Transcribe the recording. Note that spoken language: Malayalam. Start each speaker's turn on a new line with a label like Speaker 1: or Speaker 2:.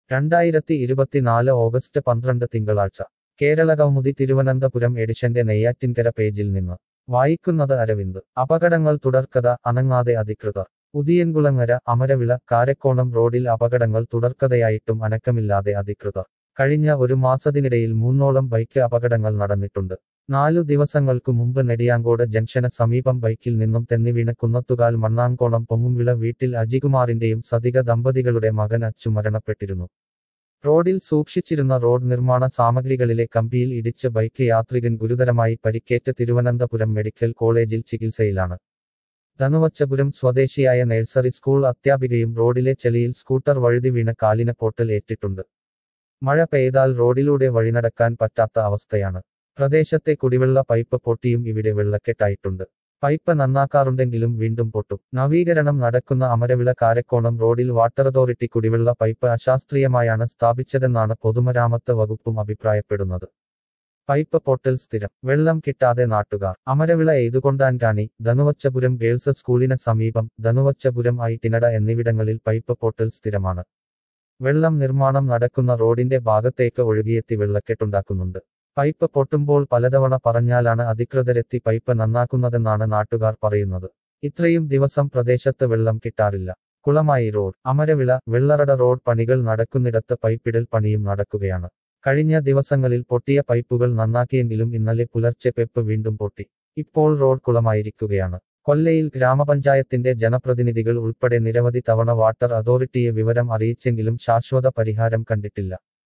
Speaker 1: രണ്ടായിരത്തി ഇരുപത്തിനാല് ഓഗസ്റ്റ് പന്ത്രണ്ട് തിങ്കളാഴ്ച കേരള കൗമുദി തിരുവനന്തപുരം എഡിഷന്റെ നെയ്യാറ്റിൻകര പേജിൽ നിന്ന് വായിക്കുന്നത് അരവിന്ദ് അപകടങ്ങൾ തുടർക്കഥ അനങ്ങാതെ അധികൃതർ ഉദിയൻകുളങ്ങര അമരവിള കാരക്കോണം റോഡിൽ അപകടങ്ങൾ തുടർക്കഥയായിട്ടും അനക്കമില്ലാതെ അധികൃതർ കഴിഞ്ഞ ഒരു മാസത്തിനിടയിൽ മൂന്നോളം ബൈക്ക് അപകടങ്ങൾ നടന്നിട്ടുണ്ട് നാലു ദിവസങ്ങൾക്കു മുമ്പ് നെടിയാങ്കോട് ജംഗ്ഷന് സമീപം ബൈക്കിൽ നിന്നും തെന്നിവീണ് കുന്നത്തുകാൽ മണ്ണാങ്കോണം പൊങ്ങുംവിള വീട്ടിൽ അജികുമാറിന്റെയും സതിക ദമ്പതികളുടെ മകൻ അച്ചു മരണപ്പെട്ടിരുന്നു റോഡിൽ സൂക്ഷിച്ചിരുന്ന റോഡ് നിർമ്മാണ സാമഗ്രികളിലെ കമ്പിയിൽ ഇടിച്ച് ബൈക്ക് യാത്രികൻ ഗുരുതരമായി പരിക്കേറ്റ് തിരുവനന്തപുരം മെഡിക്കൽ കോളേജിൽ ചികിത്സയിലാണ് ധനുവച്ചപുരം സ്വദേശിയായ നഴ്സറി സ്കൂൾ അധ്യാപികയും റോഡിലെ ചെളിയിൽ സ്കൂട്ടർ വഴുതി വീണ് കാലിന് പൊട്ടൽ ഏറ്റിട്ടുണ്ട് മഴ പെയ്താൽ റോഡിലൂടെ വഴിനടക്കാൻ പറ്റാത്ത അവസ്ഥയാണ് പ്രദേശത്തെ കുടിവെള്ള പൈപ്പ് പൊട്ടിയും ഇവിടെ വെള്ളക്കെട്ടായിട്ടുണ്ട് പൈപ്പ് നന്നാക്കാറുണ്ടെങ്കിലും വീണ്ടും പൊട്ടും നവീകരണം നടക്കുന്ന അമരവിള കാരക്കോണം റോഡിൽ വാട്ടർ അതോറിറ്റി കുടിവെള്ള പൈപ്പ് അശാസ്ത്രീയമായാണ് സ്ഥാപിച്ചതെന്നാണ് പൊതുമരാമത്ത് വകുപ്പും അഭിപ്രായപ്പെടുന്നത് പൈപ്പ് പൊട്ടൽ സ്ഥിരം വെള്ളം കിട്ടാതെ നാട്ടുകാർ അമരവിള എയ്തുകൊണ്ടാൻകാണി ധനുവച്ചപുരം ഗേൾസ് സ്കൂളിന് സമീപം ധനുവച്ചപുരം ഐട്ടിനട എന്നിവിടങ്ങളിൽ പൈപ്പ് പൊട്ടൽ സ്ഥിരമാണ് വെള്ളം നിർമ്മാണം നടക്കുന്ന റോഡിന്റെ ഭാഗത്തേക്ക് ഒഴുകിയെത്തി വെള്ളക്കെട്ടുണ്ടാക്കുന്നുണ്ട് പൈപ്പ് പൊട്ടുമ്പോൾ പലതവണ പറഞ്ഞാലാണ് അധികൃതരെത്തി പൈപ്പ് നന്നാക്കുന്നതെന്നാണ് നാട്ടുകാർ പറയുന്നത് ഇത്രയും ദിവസം പ്രദേശത്ത് വെള്ളം കിട്ടാറില്ല കുളമായി റോഡ് അമരവിള വെള്ളറട റോഡ് പണികൾ നടക്കുന്നിടത്ത് പൈപ്പിടൽ പണിയും നടക്കുകയാണ് കഴിഞ്ഞ ദിവസങ്ങളിൽ പൊട്ടിയ പൈപ്പുകൾ നന്നാക്കിയെങ്കിലും ഇന്നലെ പുലർച്ചെ പെപ്പ് വീണ്ടും പൊട്ടി ഇപ്പോൾ റോഡ് കുളമായിരിക്കുകയാണ് കൊല്ലയിൽ ഗ്രാമപഞ്ചായത്തിന്റെ ജനപ്രതിനിധികൾ ഉൾപ്പെടെ നിരവധി തവണ വാട്ടർ അതോറിറ്റിയെ വിവരം അറിയിച്ചെങ്കിലും ശാശ്വത പരിഹാരം കണ്ടിട്ടില്ല